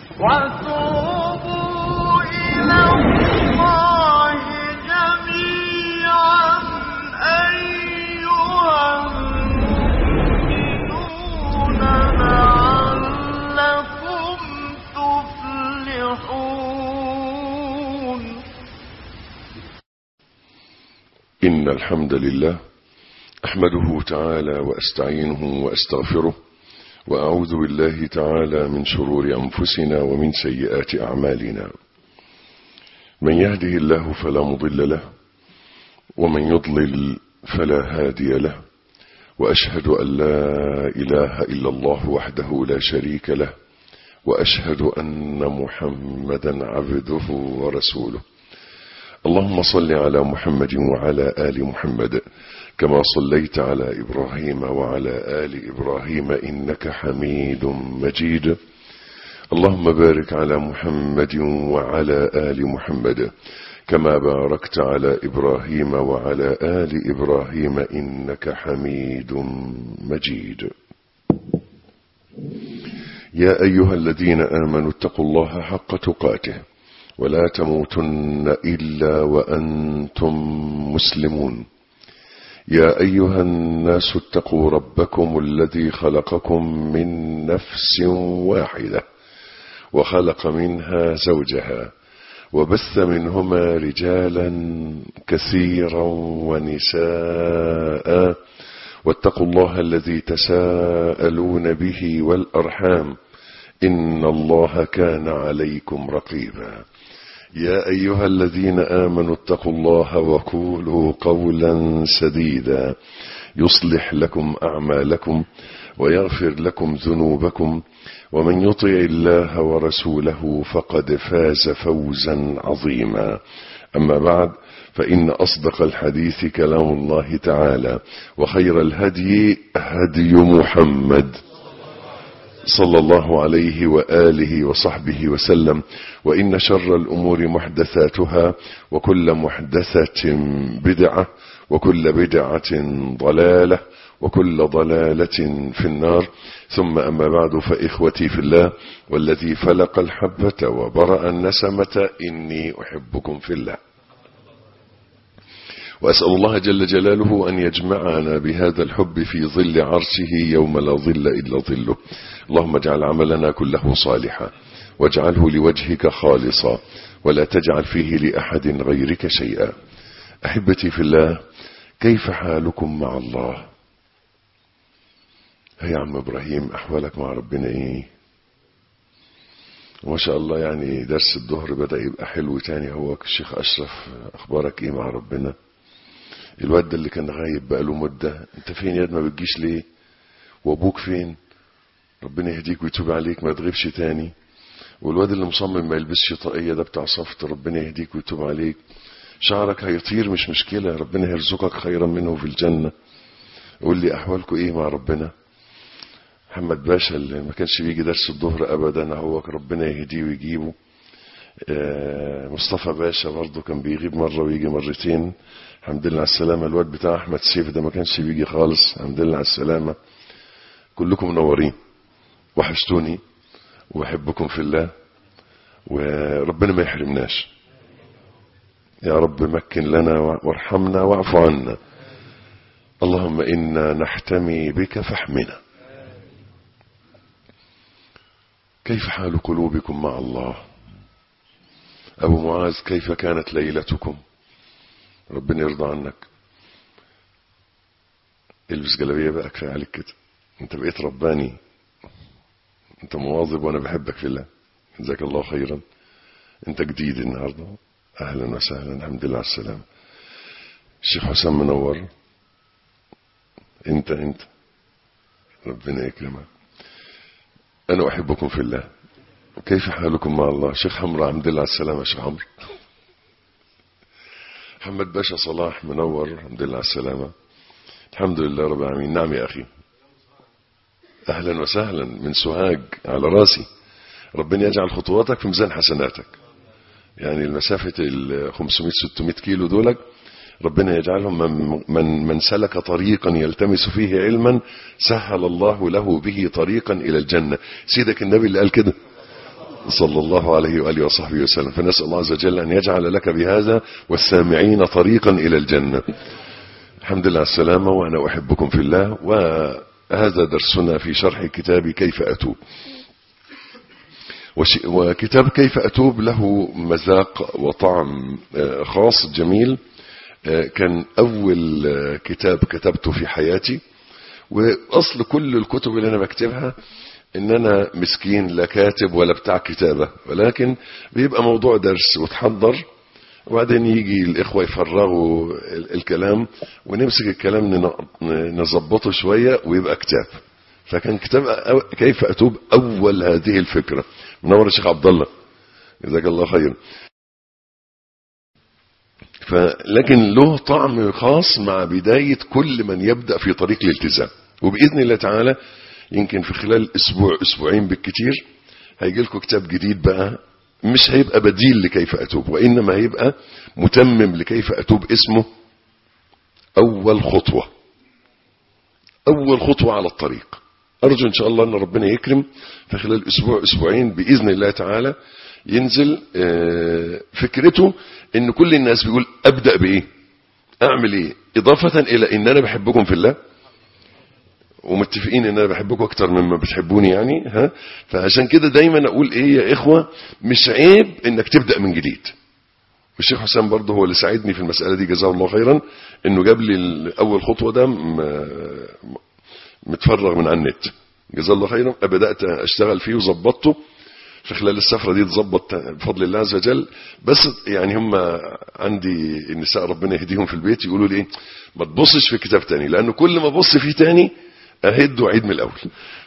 وتوبوا إلى الله جميعا أيها المؤمنون لعلكم تفلحون إن الحمد لله أحمده تعالى وأستعينه وأستغفره وأعوذ بالله تعالى من شرور أنفسنا ومن سيئات أعمالنا من يهده الله فلا مضل له ومن يضلل فلا هادي له وأشهد أن لا إله إلا الله وحده لا شريك له وأشهد أن محمدا عبده ورسوله اللهم صل على محمد وعلى آل محمد كما صليت على إبراهيم وعلى آل إبراهيم إنك حميد مجيد اللهم بارك على محمد وعلى آل محمد كما باركت على إبراهيم وعلى آل إبراهيم إنك حميد مجيد يا أيها الذين آمنوا اتقوا الله حق تقاته ولا تموتن إلا وأنتم مسلمون يا أيها الناس اتقوا ربكم الذي خلقكم من نفس واحدة وخلق منها زوجها وبث منهما رجالا كثيرا ونساء واتقوا الله الذي تساءلون به والأرحام إن الله كان عليكم رقيبا يا أيها الذين آمنوا اتقوا الله وقولوا قولا سديدا يصلح لكم أعمالكم ويغفر لكم ذنوبكم ومن يطع الله ورسوله فقد فاز فوزا عظيما أما بعد فإن أصدق الحديث كلام الله تعالى وخير الهدي هدي محمد صلى الله عليه وآله وصحبه وسلم وإن شر الأمور محدثاتها وكل محدثة بدعة وكل بدعة ضلالة وكل ضلالة في النار ثم أما بعد فإخوتي في الله والذي فلق الحبة وبرأ النسمة إني أحبكم في الله وأسأل الله جل جلاله أن يجمعنا بهذا الحب في ظل عرشه يوم لا ظل إلا ظله اللهم اجعل عملنا كله صالحا واجعله لوجهك خالصا ولا تجعل فيه لأحد غيرك شيئا أحبتي في الله كيف حالكم مع الله هيا عم إبراهيم أحوالك مع ربنا إيه ما شاء الله يعني درس الظهر بدأ يبقى حلو تاني هو الشيخ أشرف أخبارك إيه مع ربنا الواد ده اللي كان غايب بقاله مدة انت فين يا ما بتجيش ليه وابوك فين ربنا يهديك ويتوب عليك ما تغيبش تاني والواد اللي مصمم ما يلبسش طاقية ده بتاع صفت ربنا يهديك ويتوب عليك شعرك هيطير مش مشكلة ربنا يرزقك خيرا منه في الجنة قول لي أحوالكم إيه مع ربنا محمد باشا اللي ما كانش بيجي درس الظهر أبدا هو ربنا يهديه ويجيبه مصطفى باشا برضه كان بيغيب مرة ويجي مرتين الحمد لله على السلامة الواد بتاع أحمد سيف ده ما كانش بيجي خالص الحمد لله على السلامة كلكم منورين وحشتوني وبحبكم في الله وربنا ما يحرمناش يا رب مكن لنا وارحمنا واعف عنا اللهم إنا نحتمي بك فاحمنا كيف حال قلوبكم مع الله أبو معاذ كيف كانت ليلتكم ربنا يرضى عنك البس جلابية بقى كفاية عليك كده انت بقيت رباني انت مواظب وانا بحبك في الله جزاك الله خيرا انت جديد النهارده اهلا وسهلا الحمد لله على السلامه الشيخ حسام منور انت انت ربنا يكرمك انا احبكم في الله كيف حالكم مع الله شيخ حمرو الحمد لله على السلامه يا شيخ عمرو محمد باشا صلاح منور الحمد لله على السلامه الحمد لله رب العالمين نعم يا اخي اهلا وسهلا من سوهاج على راسي ربنا يجعل خطواتك في ميزان حسناتك يعني المسافة ال 500 600 كيلو دولك ربنا يجعلهم من, من, من سلك طريقا يلتمس فيه علما سهل الله له به طريقا إلى الجنة سيدك النبي اللي قال كده صلى الله عليه وآله وصحبه وسلم فنسأل الله عز وجل أن يجعل لك بهذا والسامعين طريقا إلى الجنة الحمد لله على السلامة وأنا أحبكم في الله وهذا درسنا في شرح كتاب كيف أتوب وش- وكتاب كيف أتوب له مذاق وطعم آه، خاص جميل آه، كان أول آه، كتاب كتبته في حياتي وأصل كل الكتب اللي أنا بكتبها إن أنا مسكين لا كاتب ولا بتاع كتابة ولكن بيبقى موضوع درس وتحضر وبعدين يجي الإخوة يفرغوا ال- الكلام ونمسك الكلام ن- نظبطه شوية ويبقى كتاب فكان كتاب أو- كيف أتوب أول هذه الفكرة منور الشيخ عبد الله جزاك الله خير فلكن له طعم خاص مع بداية كل من يبدأ في طريق الالتزام وبإذن الله تعالى يمكن في خلال أسبوع أسبوعين بالكتير هيجي لكم كتاب جديد بقى مش هيبقى بديل لكيف أتوب وإنما هيبقى متمم لكيف أتوب اسمه أول خطوة أول خطوة على الطريق أرجو إن شاء الله أن ربنا يكرم في خلال أسبوع أسبوعين بإذن الله تعالى ينزل آه، فكرته إن كل الناس بيقول أبدأ بإيه أعمل إيه إضافة إلى إن أنا بحبكم في الله ومتفقين ان انا بحبكم اكتر مما بتحبوني يعني ها فعشان كده دايما اقول ايه يا اخوه مش عيب انك تبدا من جديد والشيخ حسام برضه هو اللي ساعدني في المساله دي جزاه الله خيرا انه جاب لي اول خطوه ده م- متفرغ من على النت جزاه الله خيرا بدات اشتغل فيه وظبطته في خلال السفرة دي تظبط بفضل الله عز وجل بس يعني هم عندي النساء ربنا يهديهم في البيت يقولوا لي ايه ما تبصش في كتاب تاني لانه كل ما ابص فيه تاني اهد واعيد من الاول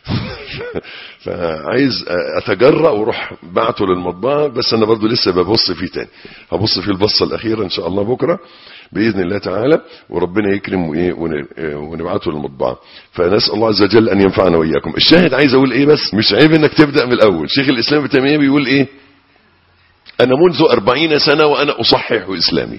فعايز اتجرأ واروح بعته للمطبعه بس انا برضو لسه ببص فيه تاني هبص فيه البصه الاخيره ان شاء الله بكره باذن الله تعالى وربنا يكرم وايه ون- ونبعته للمطبعه فنسال الله عز وجل ان ينفعنا واياكم الشاهد عايز اقول ايه بس مش عيب انك تبدا من الاول شيخ الاسلام ابن تيميه بيقول ايه انا منذ أربعين سنه وانا اصحح اسلامي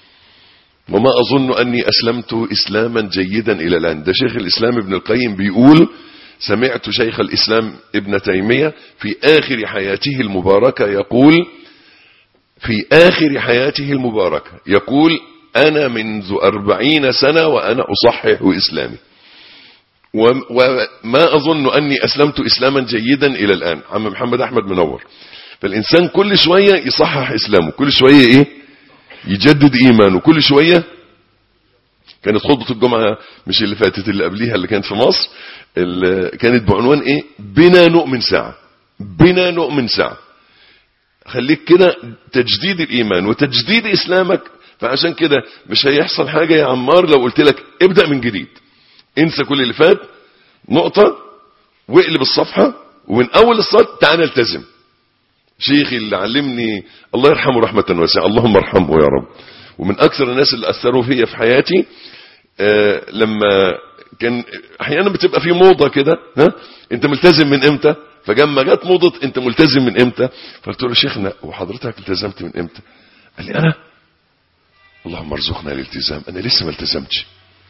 وما أظن أني أسلمت إسلاما جيدا إلى الآن ده شيخ الإسلام ابن القيم بيقول سمعت شيخ الإسلام ابن تيمية في آخر حياته المباركة يقول في آخر حياته المباركة يقول أنا منذ أربعين سنة وأنا أصحح إسلامي وم- وما أظن أني أسلمت إسلاما جيدا إلى الآن عم محمد أحمد منور فالإنسان كل شوية يصحح إسلامه كل شوية إيه يجدد ايمانه كل شويه كانت خطبه الجمعه مش اللي فاتت اللي قبليها اللي كانت في مصر اللي كانت بعنوان ايه بنا نؤمن ساعه بنا نؤمن ساعه خليك كده تجديد الايمان وتجديد اسلامك فعشان كده مش هيحصل حاجه يا عمار لو قلت لك ابدا من جديد انسى كل اللي فات نقطه واقلب الصفحه ومن اول الصلاه تعالى التزم شيخي اللي علمني الله يرحمه رحمة واسعة اللهم ارحمه يا رب ومن أكثر الناس اللي أثروا فيا في حياتي آه لما كان أحيانا بتبقى في موضة كده ها أنت ملتزم من إمتى فجما جت موضة أنت ملتزم من إمتى فقلت له شيخنا وحضرتك التزمت من إمتى قال لي أنا اللهم ارزقنا الالتزام أنا لسه ما التزمتش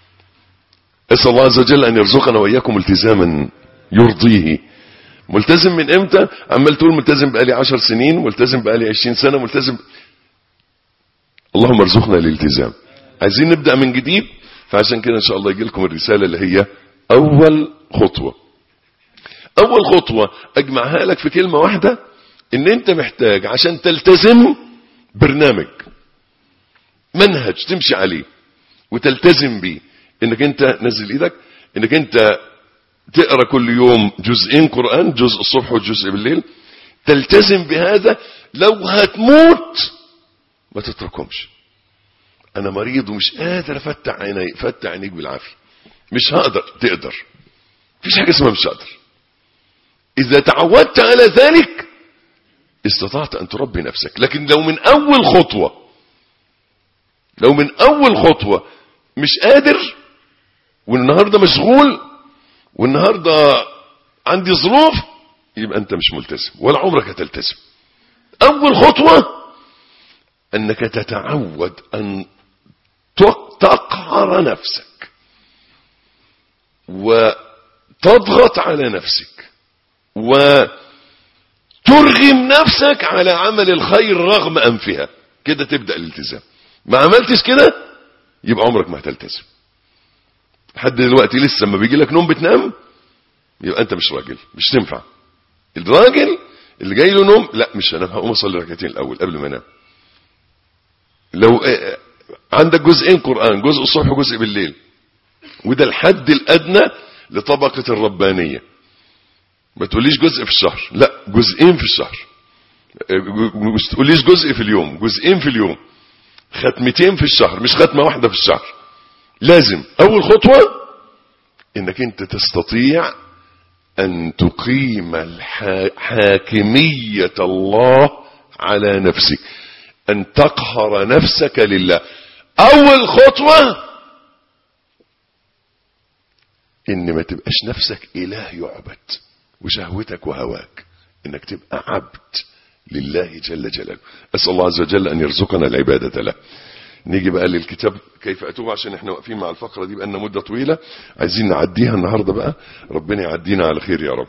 أسأل الله عز وجل أن يرزقنا وإياكم التزاما يرضيه ملتزم من امتى عمال تقول ملتزم بقالي عشر سنين ملتزم بقالي عشرين سنة ملتزم اللهم ارزقنا الالتزام عايزين نبدأ من جديد فعشان كده ان شاء الله يجي لكم الرسالة اللي هي اول خطوة اول خطوة اجمعها لك في كلمة واحدة ان انت محتاج عشان تلتزم برنامج منهج تمشي عليه وتلتزم بيه انك انت نزل ايدك انك انت تقرا كل يوم جزئين قران جزء الصبح وجزء بالليل تلتزم بهذا لو هتموت ما تتركهمش انا مريض ومش قادر افتح عيني فتح عينيك بالعافيه مش هقدر تقدر مفيش حاجه اسمها مش هقدر اذا تعودت على ذلك استطعت ان تربي نفسك لكن لو من اول خطوه لو من اول خطوه مش قادر والنهارده مشغول والنهارده عندي ظروف يبقى انت مش ملتزم ولا عمرك هتلتزم اول خطوه انك تتعود ان تقهر نفسك وتضغط على نفسك وتلزم ترغم نفسك على عمل الخير رغم انفها كده تبدا الالتزام ما عملتش كده يبقى عمرك ما هتلتزم لحد دلوقتي لسه لما بيجي لك نوم بتنام يبقى انت مش راجل مش تنفع الراجل اللي جاي له نوم لا مش انا هقوم اصلي ركعتين الاول قبل ما انام لو آه، عندك جزئين قران جزء الصبح وجزء بالليل وده الحد الادنى لطبقه الربانيه ما تقوليش جزء في الشهر لا جزئين في الشهر آه، ما تقوليش جزء في اليوم جزئين في اليوم ختمتين في الشهر مش ختمه واحده في الشهر لازم اول خطوه انك انت تستطيع ان تقيم الحا- حاكميه الله على نفسك ان تقهر نفسك لله اول خطوه ان ما تبقاش نفسك اله يعبد وشهوتك وهواك انك تبقى عبد لله جل جلاله اسال الله عز وجل ان يرزقنا العباده له نيجي بقى للكتاب كيف اتوب عشان احنا واقفين مع الفقره دي بقالنا مده طويله عايزين نعديها النهارده بقى ربنا يعدينا على خير يا رب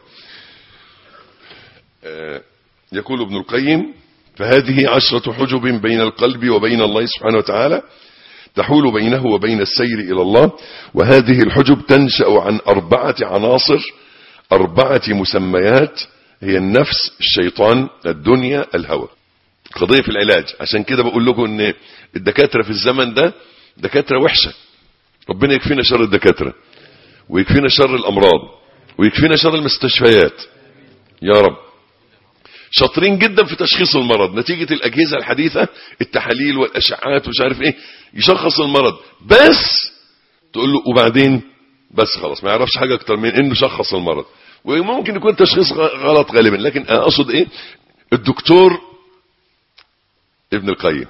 آه، يقول ابن القيم فهذه عشرة حجب بين القلب وبين الله سبحانه وتعالى تحول بينه وبين السير إلى الله وهذه الحجب تنشأ عن أربعة عناصر أربعة مسميات هي النفس الشيطان الدنيا الهوى قضية في العلاج عشان كده بقول لكم ان الدكاترة في الزمن ده دكاترة وحشة ربنا يكفينا شر الدكاترة ويكفينا شر الأمراض ويكفينا شر المستشفيات يا رب شاطرين جدا في تشخيص المرض نتيجة الأجهزة الحديثة التحاليل والأشعات ومش عارف ايه يشخص المرض بس تقول له وبعدين بس خلاص ما يعرفش حاجة أكتر من إنه شخص المرض وممكن يكون تشخيص غ- غلط غالبا لكن أنا أقصد إيه الدكتور ابن القيم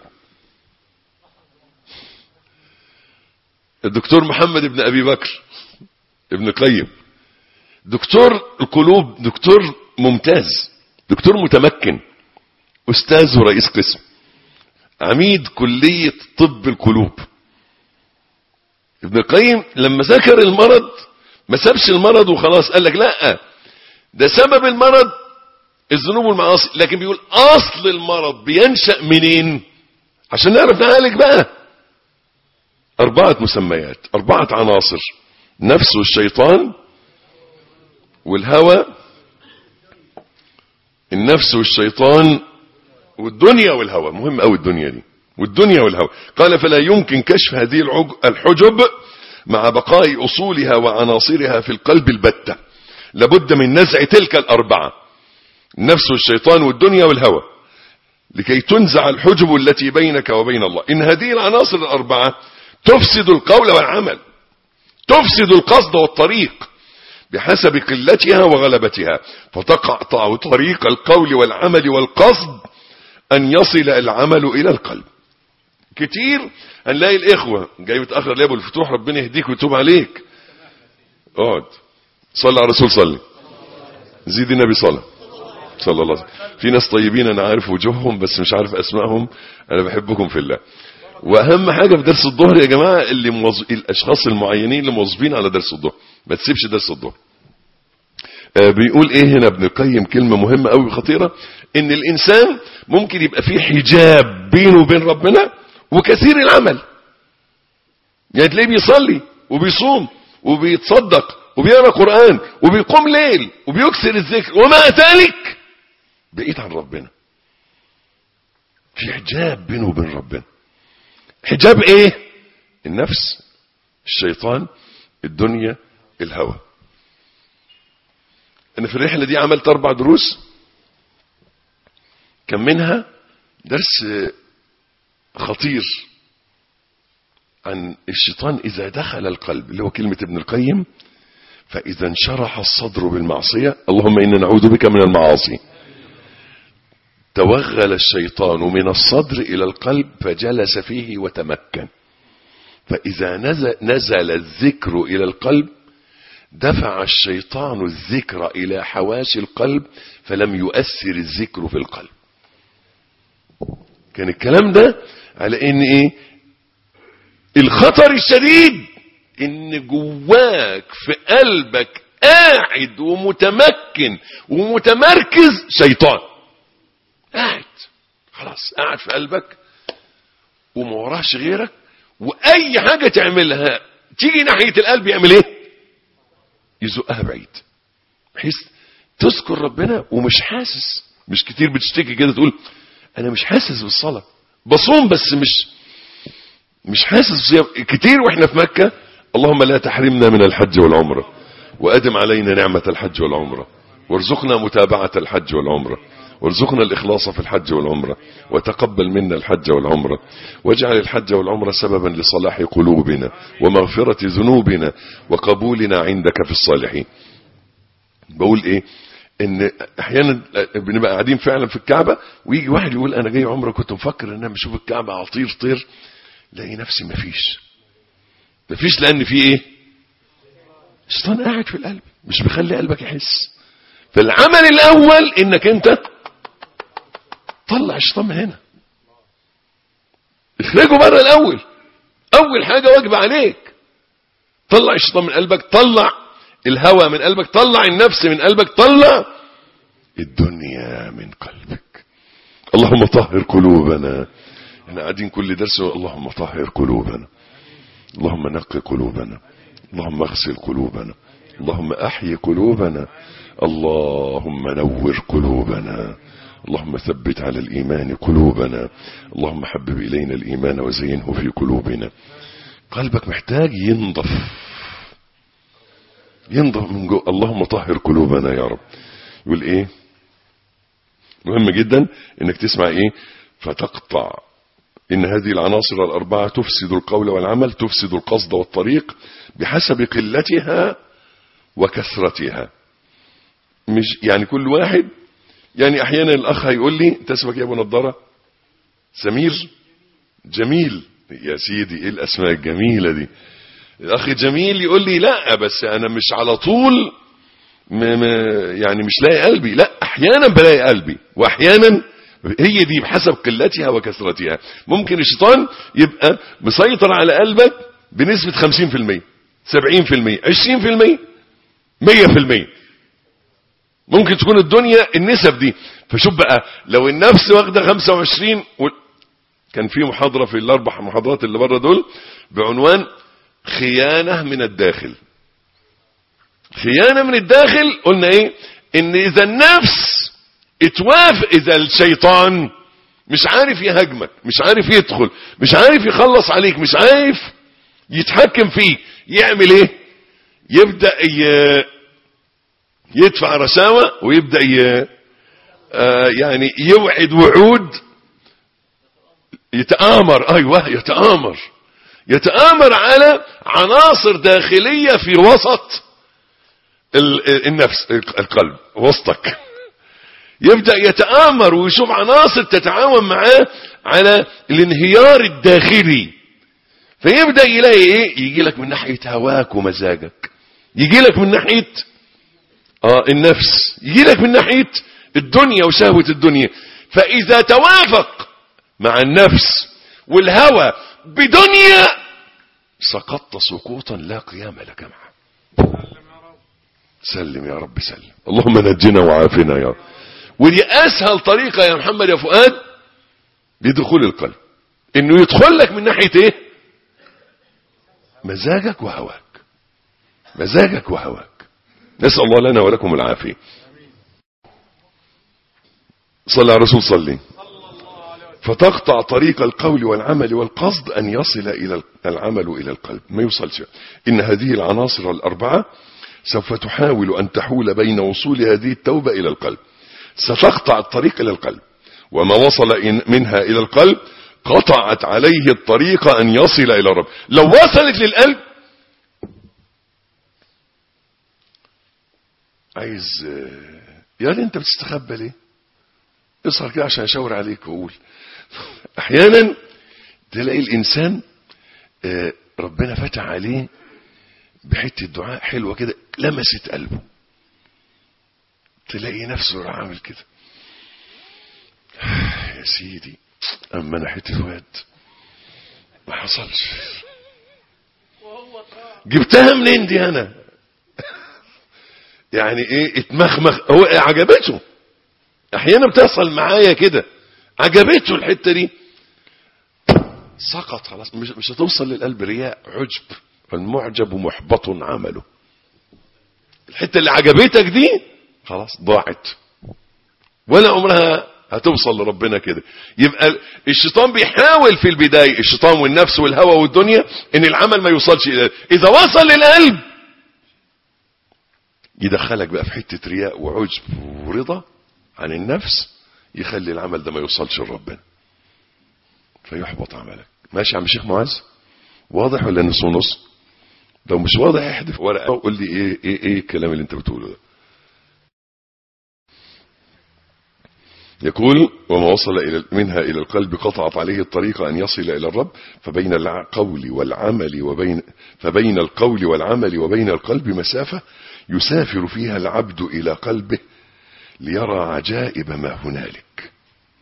الدكتور محمد ابن أبي بكر ابن القيم دكتور القلوب دكتور ممتاز دكتور متمكن أستاذ ورئيس قسم عميد كلية طب القلوب ابن القيم لما ذكر المرض ما سابش المرض وخلاص قال لك لا ده سبب المرض الذنوب والمعاصي لكن بيقول اصل المرض بينشأ منين عشان نعرف نعالج بقى اربعة مسميات اربعة عناصر نفس والشيطان والهوى النفس والشيطان والدنيا والهوى مهم قوي الدنيا دي والدنيا والهوى قال فلا يمكن كشف هذه العج- الحجب مع بقاء أصولها وعناصرها في القلب البتة لابد من نزع تلك الأربعة النفس والشيطان والدنيا والهوى لكي تنزع الحجب التي بينك وبين الله إن هذه العناصر الأربعة تفسد القول والعمل تفسد القصد والطريق بحسب قلتها وغلبتها فتقطع طريق القول والعمل والقصد أن يصل العمل إلى القلب كتير هنلاقي الإخوة جاي متأخر ليه أبو الفتوح ربنا يهديك ويتوب عليك اقعد صلى على الرسول صلي زيد النبي صلى صلى الله عليه وسلم في ناس طيبين أنا عارف وجوههم بس مش عارف أسمائهم أنا بحبكم في الله واهم حاجه في درس الظهر يا جماعه اللي موظ... الاشخاص المعينين اللي موظفين على درس الظهر ما تسيبش درس الظهر آه، بيقول ايه هنا ابن القيم كلمه مهمه قوي وخطيره ان الانسان ممكن يبقى فيه حجاب بينه وبين ربنا وكثير العمل يعني تلاقيه بيصلي وبيصوم وبيتصدق وبيقرا قران وبيقوم ليل وبيكثر الذكر ومع ذلك بعيد عن ربنا في حجاب بينه وبين ربنا حجاب ايه النفس الشيطان الدنيا الهوى انا في الرحله دي عملت اربع دروس كان منها درس خطير عن الشيطان اذا دخل القلب اللي هو كلمه ابن القيم فاذا انشرح الصدر بالمعصيه اللهم انا نعوذ بك من المعاصي توغل الشيطان من الصدر إلى القلب فجلس فيه وتمكن فإذا نزل, نزل الذكر إلى القلب دفع الشيطان الذكر إلى حواشي القلب فلم يؤثر الذكر في القلب كان الكلام ده على ان ايه الخطر الشديد ان جواك في قلبك قاعد ومتمكن ومتمركز شيطان خلاص قاعد في قلبك وما وراهش غيرك واي حاجه تعملها تيجي ناحيه القلب يعمل ايه يزقها بعيد بحيث تذكر ربنا ومش حاسس مش كتير بتشتكي كده تقول انا مش حاسس بالصلاه بصوم بس مش مش حاسس بالصيام كتير واحنا في مكه اللهم لا تحرمنا من الحج والعمره وادم علينا نعمه الحج والعمره وارزقنا متابعه الحج والعمره وارزقنا الإخلاص في الحج والعمرة وتقبل منا الحج والعمرة واجعل الحج والعمرة سببا لصلاح قلوبنا ومغفرة ذنوبنا وقبولنا عندك في الصالحين بقول ايه ان احيانا بنبقى قاعدين فعلا في الكعبة ويجي واحد يقول انا جاي عمرة كنت مفكر ان انا بشوف الكعبة اطير طير لاقي نفسي مفيش مفيش لان في ايه الشيطان قاعد في القلب مش بيخلي قلبك يحس فالعمل الاول انك انت طلع الشيطان من هنا اخرجه بره الاول اول حاجه واجب عليك طلع الشيطان من قلبك طلع الهوى من قلبك طلع النفس من قلبك طلع الدنيا من قلبك اللهم طهر قلوبنا احنا قاعدين كل درس اللهم طهر قلوبنا اللهم نقي قلوبنا اللهم اغسل قلوبنا اللهم احيي قلوبنا اللهم نور قلوبنا اللهم ثبت على الإيمان قلوبنا اللهم حبب إلينا الإيمان وزينه في قلوبنا قلبك محتاج ينضف ينضف من جوه اللهم طهر قلوبنا يا رب يقول ايه مهم جدا انك تسمع ايه فتقطع ان هذه العناصر الاربعه تفسد القول والعمل تفسد القصد والطريق بحسب قلتها وكثرتها مش يعني كل واحد يعني احيانا الاخ هيقول لي انت اسمك يا ابو نضاره سمير جميل يا سيدي ايه الاسماء الجميله دي الاخ جميل يقول لي لا بس انا مش على طول م م يعني مش لاقي قلبي لا احيانا بلاقي قلبي واحيانا هي دي بحسب قلتها وكثرتها ممكن الشيطان يبقى مسيطر على قلبك بنسبة 50% 70% 20% 100% ممكن تكون الدنيا النسب دي فشوف بقى لو النفس واخده 25 و... كان في محاضرة في الأربع محاضرات اللي بره دول بعنوان خيانة من الداخل خيانة من الداخل قلنا ايه ان اذا النفس اتوافق اذا الشيطان مش عارف يهاجمك مش عارف يدخل مش عارف يخلص عليك مش عارف يتحكم فيه يعمل ايه يبدأ ي... يدفع رشاوى ويبدأ ي... آه يعني يوعد وعود يتآمر ايوه يتآمر يتآمر على عناصر داخلية في وسط النفس القلب وسطك يبدأ يتآمر ويشوف عناصر تتعاون معاه على الانهيار الداخلي فيبدأ يلاقي ايه يجي لك من ناحية هواك ومزاجك يجي لك من ناحية اه النفس يجي لك من ناحية الدنيا وشهوة الدنيا فإذا توافق مع النفس والهوى بدنيا سقطت سقوطا لا قيام لك معه سلم يا رب سلم اللهم نجنا وعافنا يا رب ودي اسهل طريقة يا محمد يا فؤاد لدخول القلب انه يدخل لك من ناحية ايه مزاجك وهواك مزاجك وهواك نسأل الله لنا ولكم العافية صلى على الرسول صلي فتقطع طريق القول والعمل والقصد أن يصل إلى العمل إلى القلب ما يوصلش إن هذه العناصر الأربعة سوف تحاول أن تحول بين وصول هذه التوبة إلى القلب ستقطع الطريق إلى القلب وما وصل منها إلى القلب قطعت عليه الطريق أن يصل إلى الرب لو وصلت للقلب عايز يا انت بتستخبى ليه اصهر كده عشان اشاور عليك واقول احيانا تلاقي الانسان ربنا فتح عليه بحته دعاء حلوه كده لمست قلبه تلاقي نفسه عامل كده يا سيدي اما انا حته واد ما حصلش جبتها منين دي انا يعني ايه اتمخمخ هو عجبته احيانا بتحصل معايا كده عجبته الحتة دي سقط خلاص مش, مش هتوصل للقلب رياء عجب المعجب محبط عمله الحتة اللي عجبتك دي خلاص ضاعت ولا عمرها هتوصل لربنا كده يبقى الشيطان بيحاول في البداية الشيطان والنفس والهوى والدنيا ان العمل ما يوصلش الى اذا وصل للقلب يدخلك بقى في حتة رياء وعجب ورضا عن النفس يخلي العمل ده ما يوصلش لربنا فيحبط عملك ماشي يا عم شيخ معاذ واضح ولا نص ونص لو مش واضح احذف ورقه وقول لي ايه ايه ايه الكلام اللي انت بتقوله ده يقول وما وصل إلى منها إلى القلب قطعت عليه الطريق أن يصل إلى الرب فبين القول والعمل وبين فبين القول والعمل وبين القلب مسافة يسافر فيها العبد إلى قلبه ليرى عجائب ما هنالك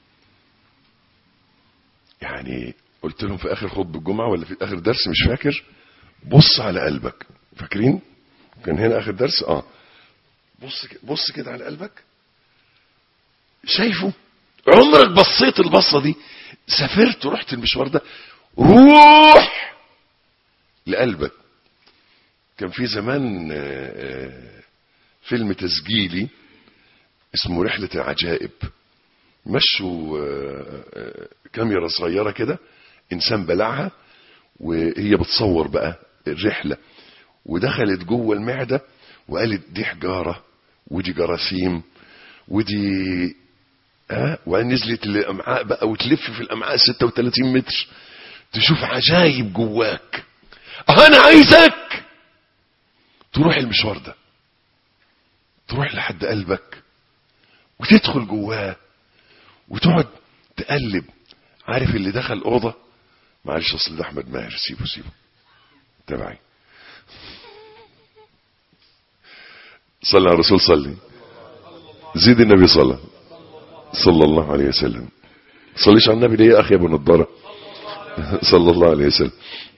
يعني قلت لهم في آخر خطبة الجمعة ولا في آخر درس مش فاكر بص على قلبك فاكرين كان هنا آخر درس آه بص كده بص كده على قلبك شايفه عمرك بصيت البصة دي سافرت ورحت المشوار ده روح لقلبك كان في زمان فيلم تسجيلي اسمه رحلة العجائب مشوا كاميرا صغيرة كده انسان بلعها وهي بتصور بقى الرحلة ودخلت جوه المعدة وقالت دي حجارة ودي جراثيم ودي ها ونزلت الامعاء بقى وتلف في الامعاء 36 متر تشوف عجايب جواك انا عايزك تروح المشوار ده تروح لحد قلبك وتدخل جواه وتقعد تقلب عارف اللي دخل اوضه معلش اصل ده احمد ماهر سيبه سيبه تبعي صلى على الرسول صلي زيد النبي صلى صلى الله عليه وسلم صليش على النبي ليه يا اخي ابو نضاره صلى الله عليه وسلم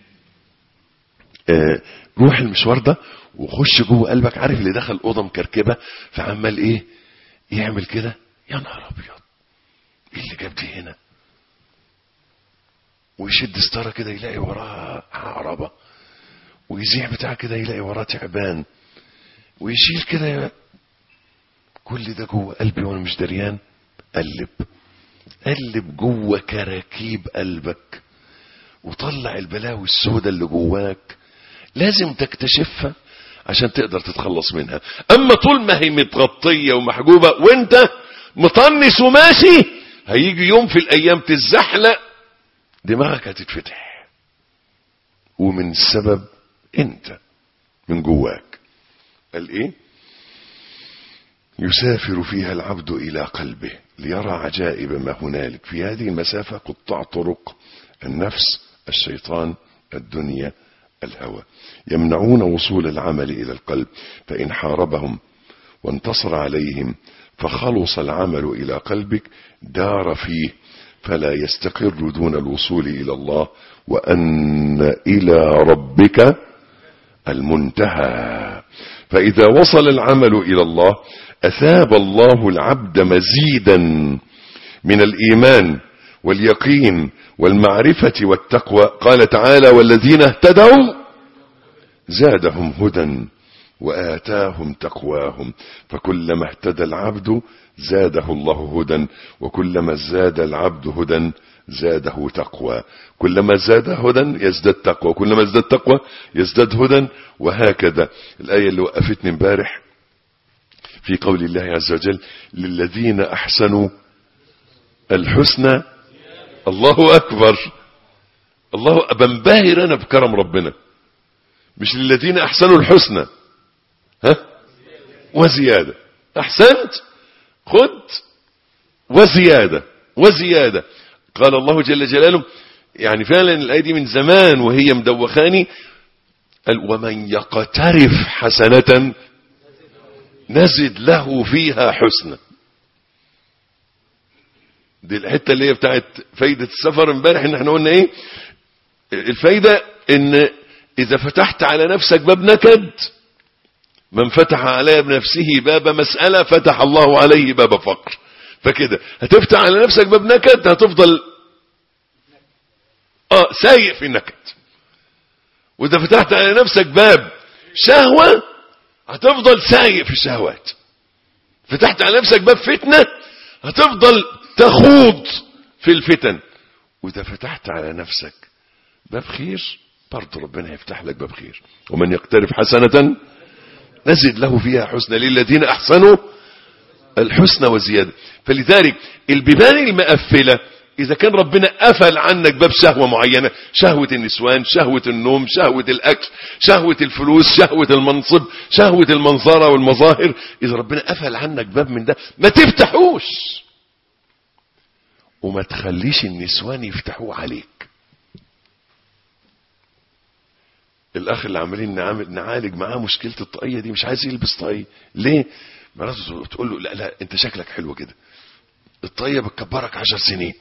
آه روح المشوار ده وخش جوه قلبك عارف اللي دخل اوضه مكركبه فعمال ايه يعمل كده يا نهار ابيض ايه اللي جاب دي هنا ويشد ستاره كده يلاقي وراها عقربه ويزيح بتاع كده يلاقي وراه تعبان ويشيل كده كل ده جوه قلبي وانا مش دريان قلب قلب جوه كراكيب قلبك وطلع البلاوي السوداء اللي جواك لازم تكتشفها عشان تقدر تتخلص منها اما طول ما هي متغطية ومحجوبة وانت مطنس وماشي هيجي يوم في الايام تتزحلق دماغك هتتفتح ومن السبب انت من جواك قال ايه يسافر فيها العبد إلى قلبه ليرى عجائب ما هنالك في هذه المسافة قطاع طرق النفس الشيطان الدنيا الهوى يمنعون وصول العمل إلى القلب فإن حاربهم وانتصر عليهم فخلص العمل إلى قلبك دار فيه فلا يستقر دون الوصول إلى الله وأن إلى ربك المنتهى فإذا وصل العمل إلى الله أثاب الله العبد مزيدا من الإيمان واليقين والمعرفة والتقوى قال تعالى والذين اهتدوا زادهم هدى وآتاهم تقواهم فكلما اهتدى العبد زاده الله هدى وكلما زاد العبد هدى زاده تقوى كلما زاد هدى يزداد تقوى كلما ازداد تقوى يزداد هدى وهكذا الآية اللي وقفتني امبارح في قول الله عز وجل للذين أحسنوا الحسنى الله أكبر الله بنبهر أنا بكرم ربنا مش للذين أحسنوا الحسنى ها وزيادة أحسنت خد وزيادة وزيادة قال الله جل جلاله يعني فعلا الآية دي من زمان وهي مدوخاني قال ومن يقترف حسنة نزد له فيها حسنة دي الحتة اللي هي بتاعت فايدة السفر امبارح ان احنا قلنا ايه الفايدة ان اذا فتحت على نفسك باب نكد من فتح على نفسه باب مسألة فتح الله عليه باب فقر فكده هتفتح على نفسك باب نكد هتفضل اه سايق في النكد واذا فتحت على نفسك باب شهوة هتفضل سايق في الشهوات فتحت على نفسك باب فتنة هتفضل تخوض في الفتن واذا فتحت على نفسك باب خير برضه ربنا يفتح لك باب خير ومن يقترف حسنة نزد له فيها حسنى للذين احسنوا الحسنى وزيادة فلذلك البيبان المقفلة إذا كان ربنا قفل عنك باب شهوة معينة شهوة النسوان شهوة النوم شهوة الأكل شهوة الفلوس شهوة المنصب شهوة المنظرة والمظاهر إذا ربنا قفل عنك باب من ده ما تفتحوش وما تخليش النسوان يفتحوه عليك الاخ اللي عمالين نعمل نعالج معاه مشكله الطاقيه دي مش عايز يلبس طاقيه ليه مراته تقول له لا لا انت شكلك حلو كده الطاقيه بتكبرك عشر سنين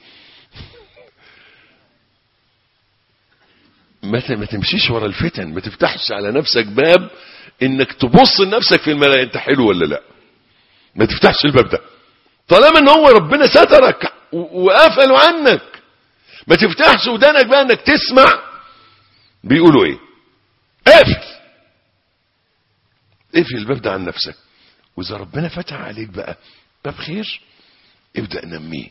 ما ما تمشيش ورا الفتن ما تفتحش على نفسك باب انك تبص لنفسك في المرايه انت حلو ولا لا ما تفتحش الباب ده طالما ان هو ربنا سترك وقفله عنك ما تفتحش ودانك بقى انك تسمع بيقولوا ايه اقفل اقفل الباب ده عن نفسك واذا ربنا فتح عليك بقى باب خير ابدأ نميه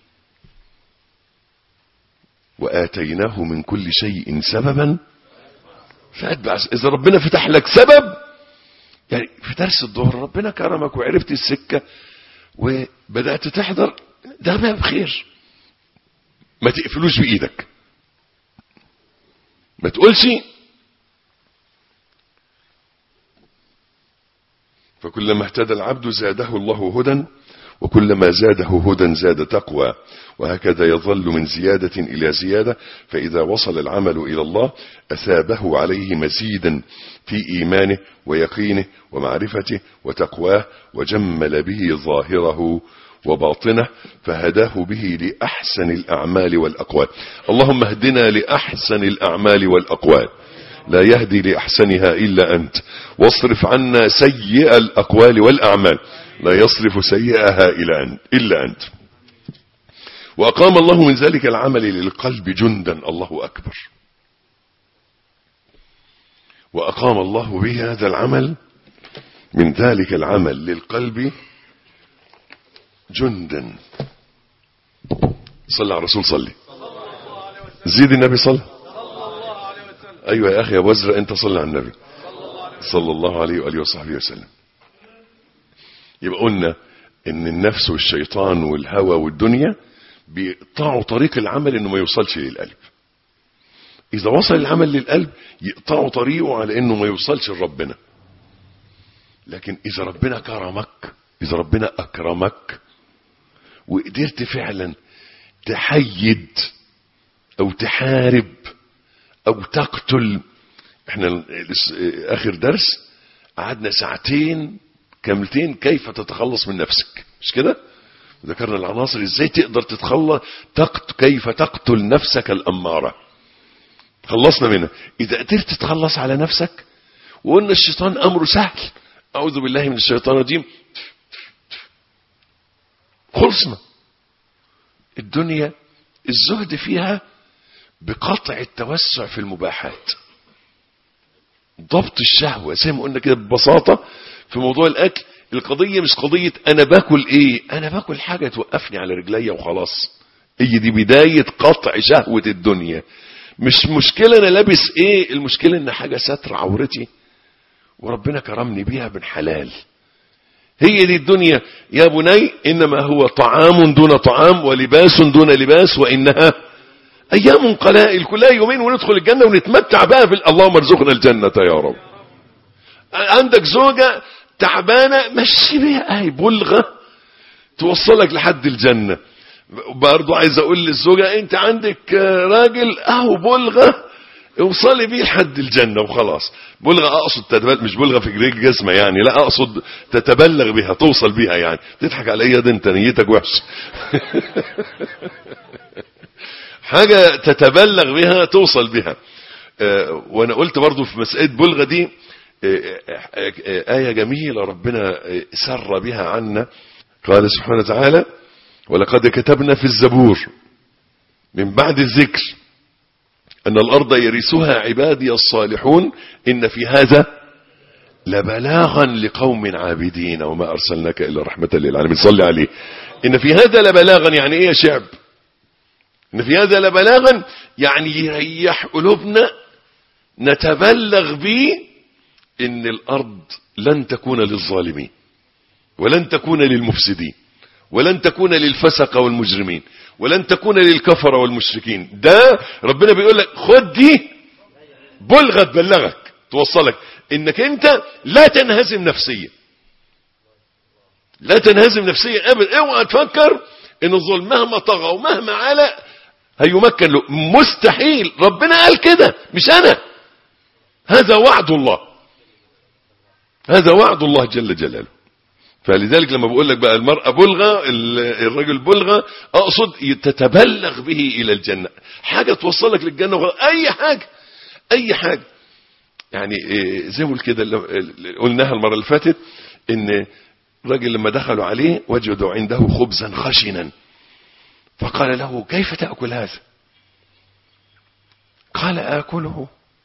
وآتيناه من كل شيء سببا فأتبع إذا ربنا فتح لك سبب يعني في درس الظهر ربنا كرمك وعرفت السكة وبدأت تحضر ده باب خير ما تقفلوش بإيدك ما تقولش فكلما اهتدى العبد زاده الله هدى وكلما زاده هدى زاد تقوى وهكذا يظل من زيادة إلى زيادة فإذا وصل العمل إلى الله أثابه عليه مزيدا في إيمانه ويقينه ومعرفته وتقواه وجمل به ظاهره وباطنه فهداه به لأحسن الأعمال والأقوال اللهم اهدنا لأحسن الأعمال والأقوال لا يهدي لأحسنها إلا أنت واصرف عنا سيئ الأقوال والأعمال لا يصرف سيئها إلا أنت وأقام الله من ذلك العمل للقلب جندا الله أكبر وأقام الله به هذا العمل من ذلك العمل للقلب جندا صلى على الرسول صلي زيد النبي صلى أيوة يا أخي يا وزر أنت صلى على النبي صلى الله عليه وآله وصحبه وسلم يبقى قلنا ان النفس والشيطان والهوى والدنيا بيقطعوا طريق العمل انه ما يوصلش للقلب اذا وصل العمل للقلب يقطعوا طريقه على انه ما يوصلش لربنا لكن اذا ربنا كرمك اذا ربنا اكرمك وقدرت فعلا تحيد او تحارب او تقتل احنا اخر درس قعدنا ساعتين كاملتين كيف تتخلص من نفسك مش كده ذكرنا العناصر ازاي تقدر تتخلص تقت كيف تقتل نفسك الأمارة خلصنا منها إذا قدرت تتخلص على نفسك وقلنا الشيطان أمره سهل أعوذ بالله من الشيطان الرجيم خلصنا الدنيا الزهد فيها بقطع التوسع في المباحات ضبط الشهوة زي ما قلنا كده ببساطة في موضوع الأكل القضية مش قضية أنا باكل إيه أنا باكل حاجة توقفني على رجلي وخلاص هي دي بداية قطع شهوة الدنيا مش مشكلة أنا لابس إيه المشكلة إن حاجة ستر عورتي وربنا كرمني بيها من حلال هي دي الدنيا يا بني إنما هو طعام دون طعام ولباس دون لباس وإنها أيام قلائل كلها يومين وندخل الجنة ونتمتع بقى في اللهم ارزقنا الجنة يا رب عندك زوجة تعبانة مشي بيها اهي بلغة توصلك لحد الجنة برضو عايز اقول للزوجة انت عندك راجل اهو بلغة اوصلي بيه لحد الجنة وخلاص بلغة اقصد تتبلغ مش بلغة في جريك جسمة يعني لا اقصد تتبلغ بها توصل بيها يعني تضحك على ايه ده انت نيتك وحش حاجة تتبلغ بها توصل بها وانا قلت برضو في مسألة بلغة دي آية جميلة ربنا سر بها عنا قال سبحانه وتعالى ولقد كتبنا في الزبور من بعد الذكر أن الأرض يرثها عبادي الصالحون إن في هذا لبلاغا لقوم عابدين وما أرسلناك إلا رحمة للعالمين صلي عليه إن في هذا لبلاغا يعني إيه يا شعب إن في هذا لبلاغا يعني يريح قلوبنا نتبلغ به إن الأرض لن تكون للظالمين ولن تكون للمفسدين ولن تكون للفسق والمجرمين ولن تكون للكفر والمشركين ده ربنا بيقول لك خد دي بلغة تبلغك توصلك انك انت لا تنهزم نفسيا لا تنهزم نفسيا ابدا اوعى تفكر ان الظلم مهما طغى ومهما على هيمكن له مستحيل ربنا قال كده مش انا هذا وعد الله هذا وعد الله جل جلاله فلذلك لما بقول لك بقى المرأة بلغة الرجل بلغة أقصد تتبلغ به إلى الجنة حاجة توصلك للجنة وغير أي حاجة أي حاجة يعني زي ما كده قلناها المرة اللي فاتت إن الراجل لما دخلوا عليه وجدوا عنده خبزا خشنا فقال له كيف تأكل هذا قال آكله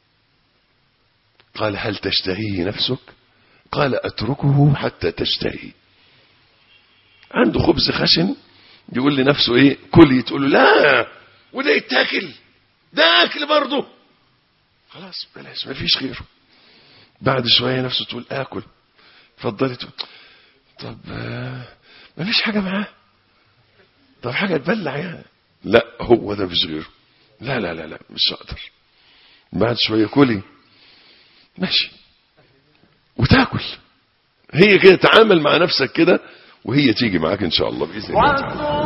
قال هل تشتهيه نفسك قال أتركه حتى تشتهي عنده خبز خشن يقول لنفسه ايه كل تقول له لا وده يتاكل ده اكل برضه خلاص بلاش ما فيش غيره بعد شويه نفسه تقول اكل اتفضلي تقول طب ما فيش حاجه معاه طب حاجه تبلع يعني لا هو ده مفيش غيره لا لا لا لا مش هقدر بعد شويه كلي ماشي وتاكل هي كده تعامل مع نفسك كده وهي تيجي معاك ان شاء الله باذن الله تعالى